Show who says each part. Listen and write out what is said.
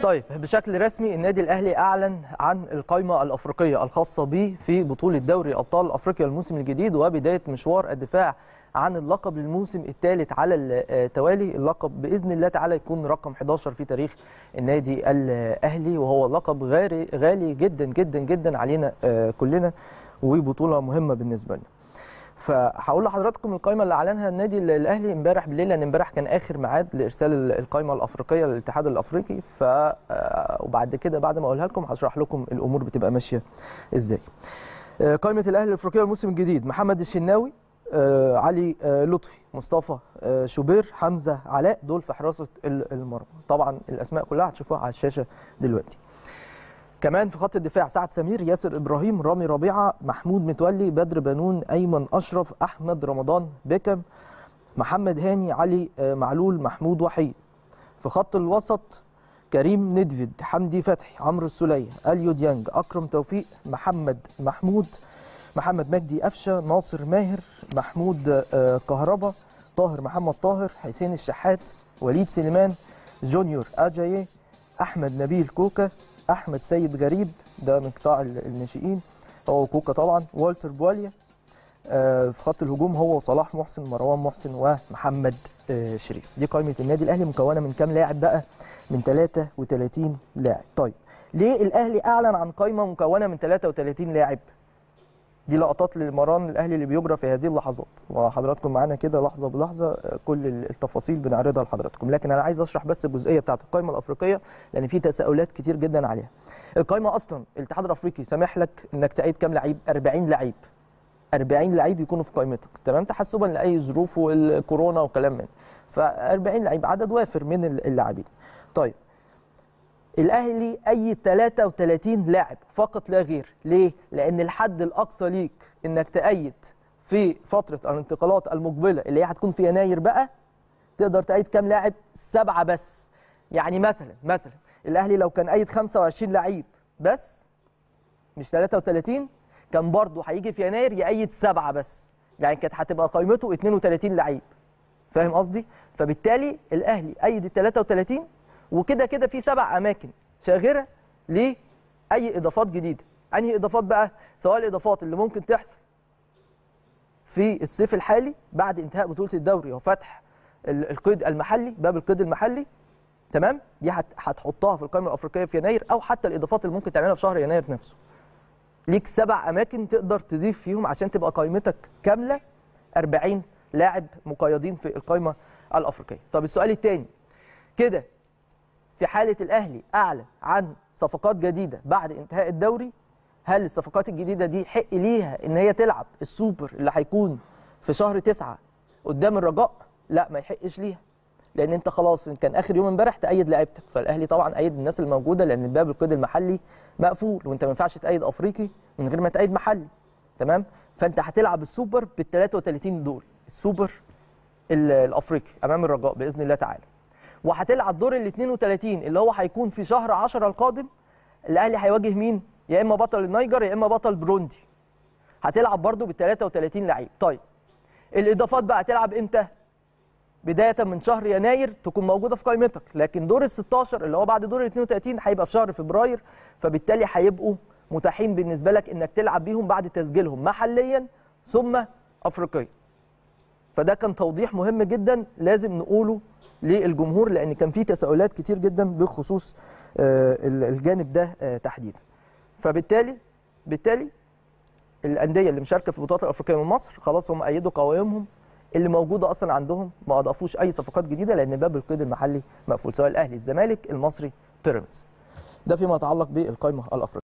Speaker 1: طيب بشكل رسمي النادي الاهلي اعلن عن القائمه الافريقيه الخاصه به في بطوله دوري ابطال افريقيا الموسم الجديد وبدايه مشوار الدفاع عن اللقب للموسم الثالث على التوالي اللقب باذن الله تعالى يكون رقم 11 في تاريخ النادي الاهلي وهو لقب غالي غالي جدا جدا جدا علينا كلنا وبطوله مهمه بالنسبه لنا فهقول لحضراتكم القائمه اللي اعلنها النادي الاهلي امبارح بالليل لان امبارح كان اخر ميعاد لارسال القائمه الافريقيه للاتحاد الافريقي ف وبعد كده بعد ما اقولها لكم هشرح لكم الامور بتبقى ماشيه ازاي قائمه الاهلي الافريقيه الموسم الجديد محمد الشناوي علي لطفي مصطفى شوبير حمزه علاء دول في حراسه المرمى طبعا الاسماء كلها هتشوفوها على الشاشه دلوقتي كمان في خط الدفاع سعد سمير ياسر ابراهيم رامي ربيعه محمود متولي بدر بنون ايمن اشرف احمد رمضان بيكم محمد هاني علي معلول محمود وحيد في خط الوسط كريم ندفد حمدي فتحي عمرو السوليه اليو ديانج اكرم توفيق محمد محمود محمد مجدي قفشه ناصر ماهر محمود كهربا طاهر محمد طاهر حسين الشحات وليد سليمان جونيور اجاييه احمد نبيل كوكا احمد سيد غريب ده من قطاع الناشئين هو كوكا طبعا والتر بواليا في خط الهجوم هو وصلاح محسن مروان محسن ومحمد شريف دي قائمه النادي الاهلي مكونه من كام لاعب بقى من 33 لاعب طيب ليه الاهلي اعلن عن قائمه مكونه من 33 لاعب دي لقطات للمران الاهلي اللي بيجرى في هذه اللحظات وحضراتكم معانا كده لحظه بلحظه كل التفاصيل بنعرضها لحضراتكم لكن انا عايز اشرح بس الجزئيه بتاعه القائمه الافريقيه لان في تساؤلات كتير جدا عليها القائمه اصلا الاتحاد الافريقي سامح لك انك تأيد كام لعيب 40 لعيب 40 لعيب يكونوا في قائمتك تمام تحسبا لاي ظروف والكورونا وكلام من ف 40 لعيب عدد وافر من اللاعبين طيب الاهلي اي 33 لاعب فقط لا غير ليه لان الحد الاقصى ليك انك تأيد في فتره الانتقالات المقبله اللي هي هتكون في يناير بقى تقدر تأيد كام لاعب سبعه بس يعني مثلا مثلا الاهلي لو كان أيد 25 لعيب بس مش 33 كان برضه هيجي في يناير يأيد سبعه بس يعني كانت هتبقى قائمته 32 لعيب فاهم قصدي فبالتالي الاهلي أيد ال 33 وكده كده في سبع اماكن شاغره لاي اضافات جديده انهي اضافات بقى سواء الاضافات اللي ممكن تحصل في الصيف الحالي بعد انتهاء بطوله الدوري وفتح القيد المحلي باب القيد المحلي تمام دي هتحطها في القائمه الافريقيه في يناير او حتى الاضافات اللي ممكن تعملها في شهر يناير نفسه ليك سبع اماكن تقدر تضيف فيهم عشان تبقى قائمتك كامله 40 لاعب مقيدين في القائمه الافريقيه طب السؤال الثاني كده في حالة الأهلي أعلن عن صفقات جديدة بعد انتهاء الدوري هل الصفقات الجديدة دي حق ليها إن هي تلعب السوبر اللي هيكون في شهر تسعة قدام الرجاء؟ لا ما يحقش ليها لأن أنت خلاص كان آخر يوم امبارح تأيد لعيبتك فالأهلي طبعا أيد الناس الموجودة لأن الباب القيد المحلي مقفول وأنت ما ينفعش تأيد أفريقي من غير ما تأيد محلي تمام؟ فأنت هتلعب السوبر بال 33 دول السوبر الأفريقي أمام الرجاء بإذن الله تعالى وهتلعب دور ال 32 اللي هو هيكون في شهر 10 القادم الاهلي هيواجه مين؟ يا اما بطل النيجر يا اما بطل بروندي. هتلعب برده بال 33 لعيب، طيب الاضافات بقى هتلعب امتى؟ بدايه من شهر يناير تكون موجوده في قائمتك، لكن دور ال 16 اللي هو بعد دور ال 32 هيبقى في شهر فبراير فبالتالي هيبقوا متاحين بالنسبه لك انك تلعب بيهم بعد تسجيلهم محليا ثم افريقيا. فده كان توضيح مهم جدا لازم نقوله للجمهور لان كان في تساؤلات كتير جدا بخصوص الجانب ده تحديدا فبالتالي بالتالي الانديه اللي مشاركه في البطولات الافريقيه من مصر خلاص هم ايدوا قوائمهم اللي موجوده اصلا عندهم ما اضافوش اي صفقات جديده لان باب القيد المحلي مقفول سواء الاهلي الزمالك المصري بيراميدز ده فيما يتعلق بالقائمه الافريقيه